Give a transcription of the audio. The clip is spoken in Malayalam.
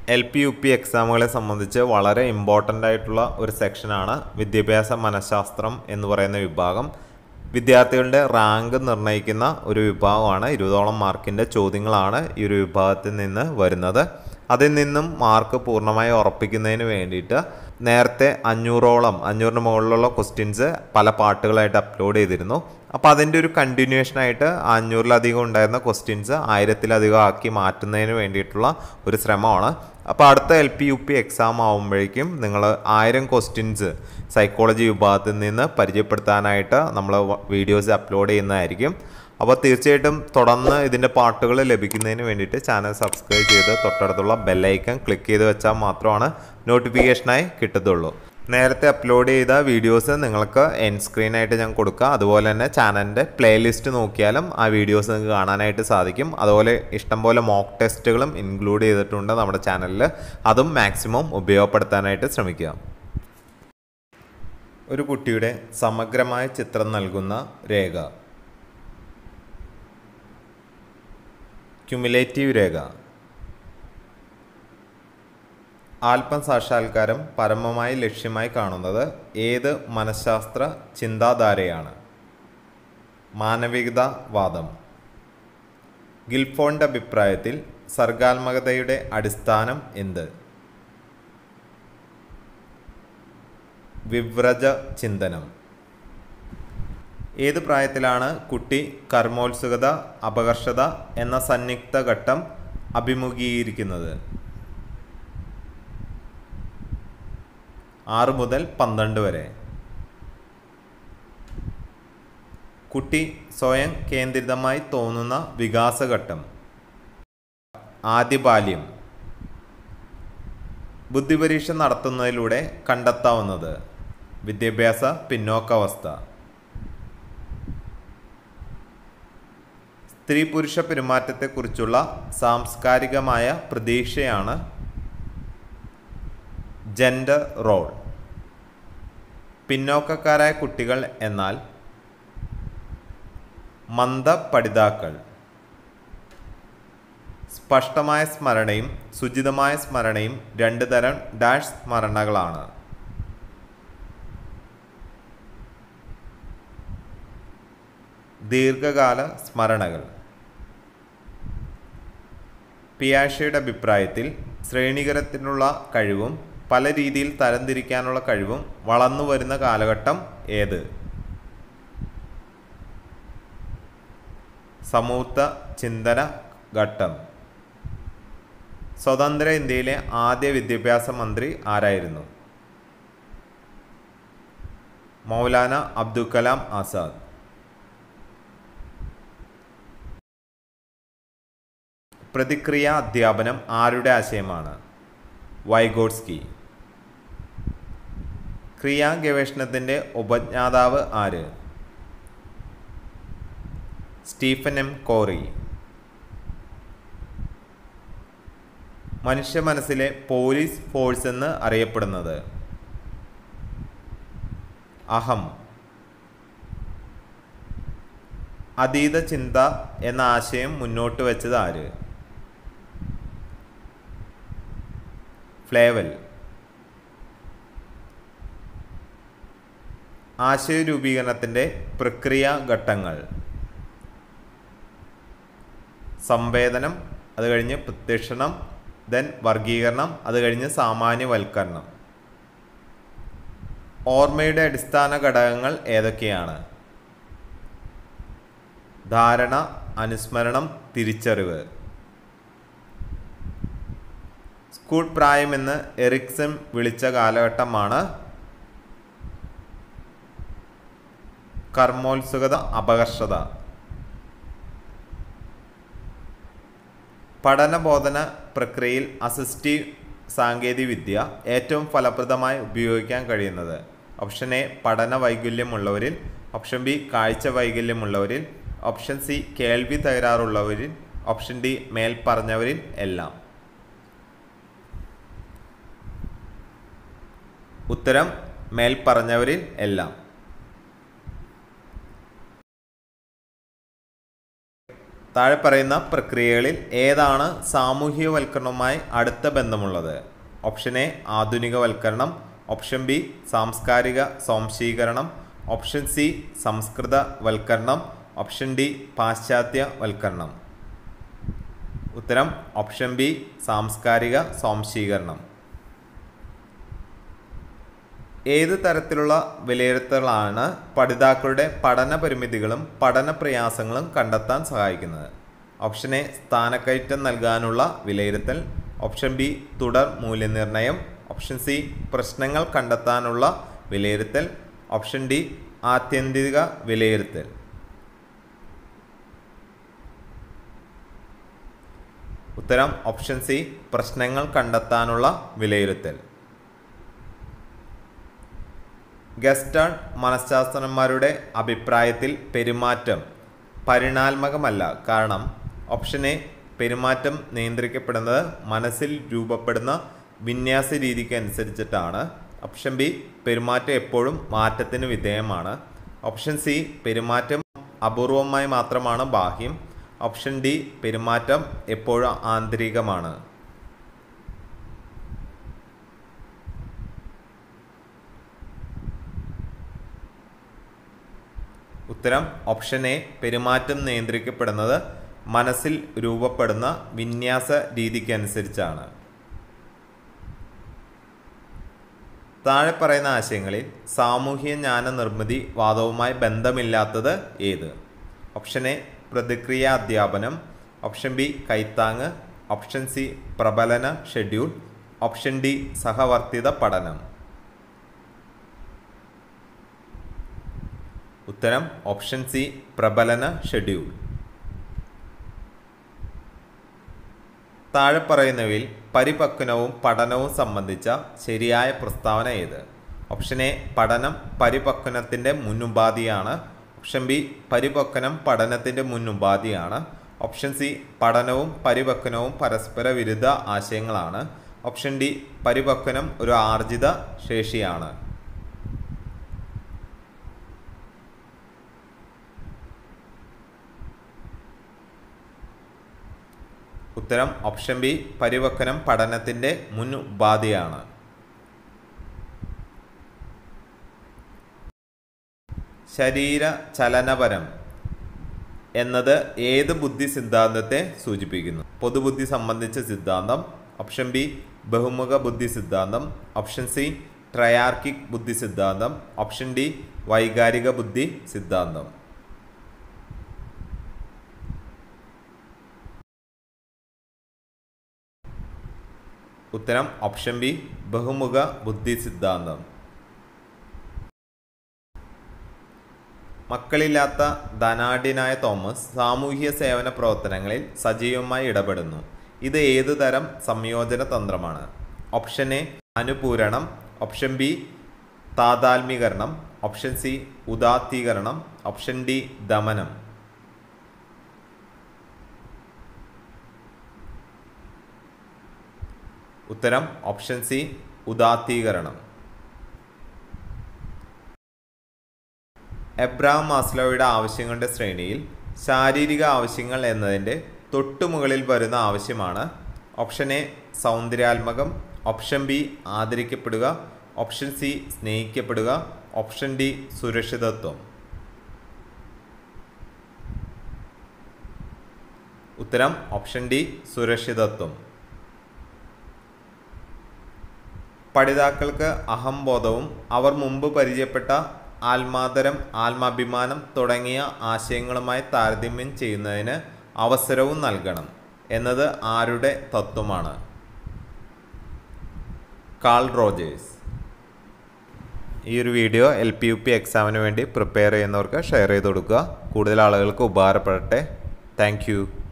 എൽ പി യു പി എക്സാമുകളെ സംബന്ധിച്ച് വളരെ ഇമ്പോർട്ടൻ്റ് ആയിട്ടുള്ള ഒരു സെക്ഷനാണ് വിദ്യാഭ്യാസ മനഃശാസ്ത്രം എന്ന് പറയുന്ന വിഭാഗം വിദ്യാർത്ഥികളുടെ റാങ്ക് നിർണ്ണയിക്കുന്ന ഒരു വിഭാഗമാണ് ഇരുപതോളം മാർക്കിൻ്റെ ചോദ്യങ്ങളാണ് ഈ ഒരു വിഭാഗത്തിൽ നിന്ന് വരുന്നത് അതിൽ നിന്നും മാർക്ക് പൂർണ്ണമായി ഉറപ്പിക്കുന്നതിന് വേണ്ടിയിട്ട് നേരത്തെ അഞ്ഞൂറോളം അഞ്ഞൂറിന് മുകളിലുള്ള ക്വസ്റ്റ്യൻസ് പല പാട്ടുകളായിട്ട് അപ്ലോഡ് ചെയ്തിരുന്നു അപ്പോൾ അതിൻ്റെ ഒരു കണ്ടിന്യൂഷൻ ആയിട്ട് ആ അഞ്ഞൂറിലധികം ഉണ്ടായിരുന്ന ക്വസ്റ്റ്യൻസ് ആയിരത്തിലധികം ആക്കി മാറ്റുന്നതിന് വേണ്ടിയിട്ടുള്ള ഒരു ശ്രമമാണ് അപ്പോൾ അടുത്ത L P U P exam ആകുമ്പോഴേക്കും നിങ്ങൾ ആയിരം ക്വസ്റ്റ്യൻസ് സൈക്കോളജി വിഭാഗത്തിൽ നിന്ന് പരിചയപ്പെടുത്താനായിട്ട് നമ്മൾ വീഡിയോസ് അപ്ലോഡ് ചെയ്യുന്നതായിരിക്കും അപ്പോൾ തീർച്ചയായിട്ടും തുടർന്ന് ഇതിൻ്റെ പാട്ടുകൾ ലഭിക്കുന്നതിന് വേണ്ടിയിട്ട് ചാനൽ സബ്സ്ക്രൈബ് ചെയ്ത് തൊട്ടടുത്തുള്ള ബെല്ലൈക്കൺ ക്ലിക്ക് ചെയ്ത് വെച്ചാൽ മാത്രമാണ് നോട്ടിഫിക്കേഷനായി കിട്ടത്തുള്ളൂ നേരത്തെ അപ്ലോഡ് ചെയ്ത വീഡിയോസ് നിങ്ങൾക്ക് എൻ സ്ക്രീനായിട്ട് ഞാൻ കൊടുക്കുക അതുപോലെ തന്നെ ചാനലിൻ്റെ പ്ലേലിസ്റ്റ് നോക്കിയാലും ആ വീഡിയോസ് നിങ്ങൾക്ക് കാണാനായിട്ട് സാധിക്കും അതുപോലെ ഇഷ്ടംപോലെ മോക്ക് ടെസ്റ്റുകളും ഇൻക്ലൂഡ് ചെയ്തിട്ടുണ്ട് നമ്മുടെ ചാനലിൽ അതും മാക്സിമം ഉപയോഗപ്പെടുത്താനായിട്ട് ശ്രമിക്കുക ഒരു കുട്ടിയുടെ സമഗ്രമായ ചിത്രം നൽകുന്ന രേഖ ക്യുമുലേറ്റീവ് രേഖ ആത്മസാക്ഷാത്കാരം പരമമായി ലക്ഷ്യമായി കാണുന്നത് ഏത് മനഃശാസ്ത്ര ചിന്താധാരയാണ് മാനവികതാവാദം ഗിൽഫോണിൻ്റെ അഭിപ്രായത്തിൽ സർഗാത്മകതയുടെ അടിസ്ഥാനം എന്ത് വിവ്രജ ചിന്തനം ഏത് പ്രായത്തിലാണ് കുട്ടി കർമ്മോത്സുകത അപകർഷത എന്ന സന്നിഗ്ധ ഘട്ടം അഭിമുഖീകരിക്കുന്നത് ആറ് മുതൽ പന്ത്രണ്ട് വരെ കുട്ടി സ്വയം കേന്ദ്രിതമായി തോന്നുന്ന വികാസഘട്ടം ആദ്യ ബാല്യം ബുദ്ധിപരീക്ഷ നടത്തുന്നതിലൂടെ കണ്ടെത്താവുന്നത് വിദ്യാഭ്യാസ പിന്നോക്കാവസ്ഥ സ്ത്രീ പുരുഷ പെരുമാറ്റത്തെക്കുറിച്ചുള്ള സാംസ്കാരികമായ പ്രതീക്ഷയാണ് ജെൻഡർ റോൾ പിന്നോക്കക്കാരായ കുട്ടികൾ എന്നാൽ മന്ദപഠിതാക്കൾ സ്പഷ്ടമായ സ്മരണയും സുചിതമായ സ്മരണയും രണ്ട് തരം ഡാഷ് സ്മരണകളാണ് ദീർഘകാല സ്മരണകൾ പിയാഷയുടെ അഭിപ്രായത്തിൽ ശ്രേണീകരത്തിനുള്ള കഴിവും പല രീതിയിൽ തരംതിരിക്കാനുള്ള കഴിവും വളർന്നു വരുന്ന കാലഘട്ടം ഏത് സമൂത്ത ചിന്തന ഘട്ടം സ്വതന്ത്ര ഇന്ത്യയിലെ ആദ്യ വിദ്യാഭ്യാസ മന്ത്രി ആരായിരുന്നു മൗലാന അബ്ദുൽ കലാം ആസാദ് പ്രതിക്രിയ അധ്യാപനം ആരുടെ ആശയമാണ് വൈഗോഡ്സ്കി ക്രിയാ ഗവേഷണത്തിൻ്റെ ഉപജ്ഞാതാവ് ആര് സ്റ്റീഫൻ എം കോറി മനുഷ്യ മനസ്സിലെ പോലീസ് ഫോഴ്സ് എന്ന് അറിയപ്പെടുന്നത് അഹം അതീത ചിന്ത എന്ന ആശയം മുന്നോട്ട് വെച്ചത് ആര് ഫ്ലേവൽ ആശയ രൂപീകരണത്തിൻ്റെ പ്രക്രിയ ഘട്ടങ്ങൾ സംവേദനം അത് കഴിഞ്ഞ് പ്രത്യക്ഷണം ദെൻ വർഗീകരണം അത് കഴിഞ്ഞ് സാമാന്യവൽക്കരണം ഓർമ്മയുടെ അടിസ്ഥാന ഘടകങ്ങൾ ഏതൊക്കെയാണ് ധാരണ അനുസ്മരണം തിരിച്ചറിവ് സ്കൂൾ പ്രായമെന്ന് എറിക്സൺ വിളിച്ച കാലഘട്ടമാണ് കർമ്മോത്സുകത അപകർഷത പഠനബോധന പ്രക്രിയയിൽ അസിസ്റ്റീവ് സാങ്കേതികവിദ്യ ഏറ്റവും ഫലപ്രദമായി ഉപയോഗിക്കാൻ കഴിയുന്നത് ഓപ്ഷൻ എ പഠന വൈകല്യമുള്ളവരിൽ ഓപ്ഷൻ ബി കാഴ്ച വൈകല്യമുള്ളവരിൽ ഓപ്ഷൻ സി കേൾവി തകരാറുള്ളവരിൽ ഓപ്ഷൻ ഡി മേൽ പറഞ്ഞവരിൽ എല്ലാം ഉത്തരം മേൽ പറഞ്ഞവരിൽ എല്ലാം താഴെ പറയുന്ന പ്രക്രിയകളിൽ ഏതാണ് സാമൂഹികവൽക്കരണവുമായി അടുത്ത ബന്ധമുള്ളത് ഓപ്ഷൻ എ ആധുനികവൽക്കരണം ഓപ്ഷൻ ബി സാംസ്കാരിക സ്വാംശീകരണം ഓപ്ഷൻ സി സംസ്കൃതവൽക്കരണം ഓപ്ഷൻ ഡി പാശ്ചാത്യവൽക്കരണം ഉത്തരം ഓപ്ഷൻ ബി സാംസ്കാരിക സ്വാംശീകരണം ഏത് തരത്തിലുള്ള വിലയിരുത്തലാണ് പഠിതാക്കളുടെ പഠന പരിമിതികളും പഠന പ്രയാസങ്ങളും കണ്ടെത്താൻ സഹായിക്കുന്നത് ഓപ്ഷൻ എ സ്ഥാനക്കയറ്റം നൽകാനുള്ള വിലയിരുത്തൽ ഓപ്ഷൻ ബി തുടർ മൂല്യനിർണ്ണയം ഓപ്ഷൻ സി പ്രശ്നങ്ങൾ കണ്ടെത്താനുള്ള വിലയിരുത്തൽ ഓപ്ഷൻ ഡി ആത്യന്തിക വിലയിരുത്തൽ ഉത്തരം ഓപ്ഷൻ സി പ്രശ്നങ്ങൾ കണ്ടെത്താനുള്ള വിലയിരുത്തൽ ഗസ്റ്റൺ മനഃശാസ്ത്രജ്ഞന്മാരുടെ അഭിപ്രായത്തിൽ പെരുമാറ്റം പരിണാത്മകമല്ല കാരണം ഓപ്ഷൻ എ പെരുമാറ്റം നിയന്ത്രിക്കപ്പെടുന്നത് മനസ്സിൽ രൂപപ്പെടുന്ന വിന്യാസ രീതിക്ക് അനുസരിച്ചിട്ടാണ് ഓപ്ഷൻ ബി പെരുമാറ്റം എപ്പോഴും മാറ്റത്തിന് വിധേയമാണ് ഓപ്ഷൻ സി പെരുമാറ്റം അപൂർവമായി മാത്രമാണ് ബാഹ്യം ഓപ്ഷൻ ഡി പെരുമാറ്റം എപ്പോഴും ആന്തരികമാണ് ഉത്തരം ഓപ്ഷൻ എ പെരുമാറ്റം നിയന്ത്രിക്കപ്പെടുന്നത് മനസ്സിൽ രൂപപ്പെടുന്ന വിന്യാസ രീതിക്കനുസരിച്ചാണ് താഴെ പറയുന്ന ആശയങ്ങളിൽ സാമൂഹ്യ ജ്ഞാന നിർമ്മിതി വാദവുമായി ബന്ധമില്ലാത്തത് ഏത് ഓപ്ഷൻ എ പ്രതിക്രിയ അധ്യാപനം ഓപ്ഷൻ ബി കൈത്താങ് ഓപ്ഷൻ സി പ്രബലന ഷെഡ്യൂൾ ഓപ്ഷൻ ഡി സഹവർത്തിത പഠനം ഉത്തരം ഓപ്ഷൻ സി പ്രബലന ഷെഡ്യൂൾ താഴെ പറയുന്നവയിൽ പരിപക്വനവും പഠനവും സംബന്ധിച്ച ശരിയായ പ്രസ്താവന ഏത് ഓപ്ഷൻ എ പഠനം പരിപക്വനത്തിൻ്റെ മുന്നുപാധിയാണ് ഓപ്ഷൻ ബി പരിപക്വനം പഠനത്തിൻ്റെ മുന്നുപാധിയാണ് ഓപ്ഷൻ സി പഠനവും പരിപക്വനവും പരസ്പര വിരുദ്ധ ആശയങ്ങളാണ് ഓപ്ഷൻ ഡി പരിപക്വനം ഒരു ആർജിത ശേഷിയാണ് ഉത്തരം ഓപ്ഷൻ ബി പരിവക്കനം പഠനത്തിൻ്റെ മുൻ ഉപാധിയാണ് ശരീര ചലനപരം എന്നത് ഏത് ബുദ്ധി സിദ്ധാന്തത്തെ സൂചിപ്പിക്കുന്നു പൊതുബുദ്ധി സംബന്ധിച്ച സിദ്ധാന്തം ഓപ്ഷൻ ബി ബഹുമുഖ ബുദ്ധി സിദ്ധാന്തം ഓപ്ഷൻ സി ട്രയാർക്കിക് ബുദ്ധി സിദ്ധാന്തം ഓപ്ഷൻ ഡി വൈകാരിക ബുദ്ധി സിദ്ധാന്തം ഉത്തരം ഓപ്ഷൻ ബി ബഹുമുഖ ബുദ്ധി സിദ്ധാന്തം മക്കളില്ലാത്ത ധനാഢ്യനായ തോമസ് സാമൂഹ്യ സേവന പ്രവർത്തനങ്ങളിൽ സജീവമായി ഇടപെടുന്നു ഇത് ഏതു തരം സംയോജന തന്ത്രമാണ് ഓപ്ഷൻ എ അനുപൂരണം ഓപ്ഷൻ ബി താതാത്മീകരണം ഓപ്ഷൻ സി ഉദാത്തീകരണം ഓപ്ഷൻ ഡി ദമനം ഉത്തരം ഓപ്ഷൻ സി ഉദാത്തീകരണം എബ്രാം മാസ്ലോയുടെ ആവശ്യങ്ങളുടെ ശ്രേണിയിൽ ശാരീരിക ആവശ്യങ്ങൾ എന്നതിൻ്റെ തൊട്ടുമുകളിൽ വരുന്ന ആവശ്യമാണ് ഓപ്ഷൻ എ സൗന്ദര്യാത്മകം ഓപ്ഷൻ ബി ആദരിക്കപ്പെടുക ഓപ്ഷൻ സി സ്നേഹിക്കപ്പെടുക ഓപ്ഷൻ ഡി സുരക്ഷിതത്വം ഉത്തരം ഓപ്ഷൻ ഡി സുരക്ഷിതത്വം പഠിതാക്കൾക്ക് അഹംബോധവും അവർ മുമ്പ് പരിചയപ്പെട്ട ആത്മാതരം ആത്മാഭിമാനം തുടങ്ങിയ ആശയങ്ങളുമായി താരതമ്യം ചെയ്യുന്നതിന് അവസരവും നൽകണം എന്നത് ആരുടെ തത്വമാണ് കാൾ റോജേഴ്സ് ഈ ഒരു video L P U P എക്സാമിന് വേണ്ടി പ്രിപ്പയർ ചെയ്യുന്നവർക്ക് ഷെയർ ചെയ്ത് കൊടുക്കുക കൂടുതൽ ആളുകൾക്ക് ഉപകാരപ്പെടട്ടെ താങ്ക്